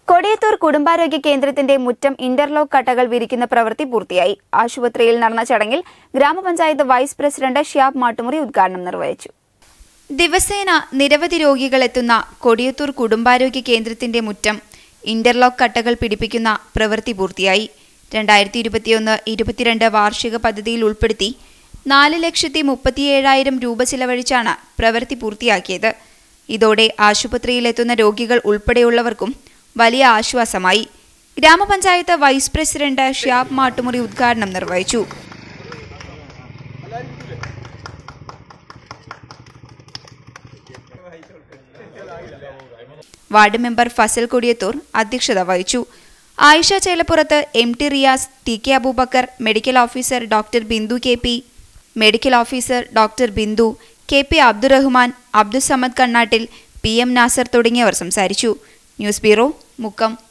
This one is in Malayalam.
കൊടിയത്തൂർ കുടുംബാരോഗ്യ കേന്ദ്രത്തിന്റെ മുറ്റം ഇന്റർലോക്ക് കട്ടകൾ വിരിക്കുന്ന പ്രവൃത്തി പൂർത്തിയായി ആശുപത്രിയിൽ നടന്ന ചടങ്ങിൽ ഗ്രാമപഞ്ചായത്ത് വൈസ് പ്രസിഡന്റ് ഷ്യാബ് മാട്ടുമുറി ഉദ്ഘാടനം നിർവഹിച്ചു ദിവസേന നിരവധി രോഗികൾ എത്തുന്ന കൊടിയത്തൂർ കുടുംബാരോഗ്യ കേന്ദ്രത്തിന്റെ മുറ്റം ഇന്റർലോക്ക് കട്ടകൾ പിടിപ്പിക്കുന്ന പ്രവൃത്തി പൂർത്തിയായി രണ്ടായിരത്തി ഇരുപത്തിയൊന്ന് ഇരുപത്തിരണ്ട് വാർഷിക പദ്ധതിയിൽ ഉൾപ്പെടുത്തി നാല് ലക്ഷത്തി മുപ്പത്തിയേഴായിരം രൂപ ചിലവഴിച്ചാണ് പ്രവൃത്തി പൂർത്തിയാക്കിയത് ഇതോടെ ആശുപത്രിയിലെത്തുന്ന രോഗികൾ ഉൾപ്പെടെയുള്ളവർക്കും വലിയ ആശ്വാസമായി ഗ്രാമപഞ്ചായത്ത് വൈസ് പ്രസിഡന്റ് ഷ്യാബ് മാട്ടുമുറി ഉദ്ഘാടനം നിർവഹിച്ചു വാർഡ് മെമ്പർ ഫസൽ കൊടിയത്തൂർ അധ്യക്ഷത വഹിച്ചു Ayisha Chelappurath M T Riyas T K Aboobacker medical officer doctor Bindu K P medical officer doctor Bindu K P Abdurahman Abdussamad Kannattil P M Nasar തുടങ്ങിയവർ സംസാരിച്ചു ന്യൂസ് ബ്യൂറോ മുക്കം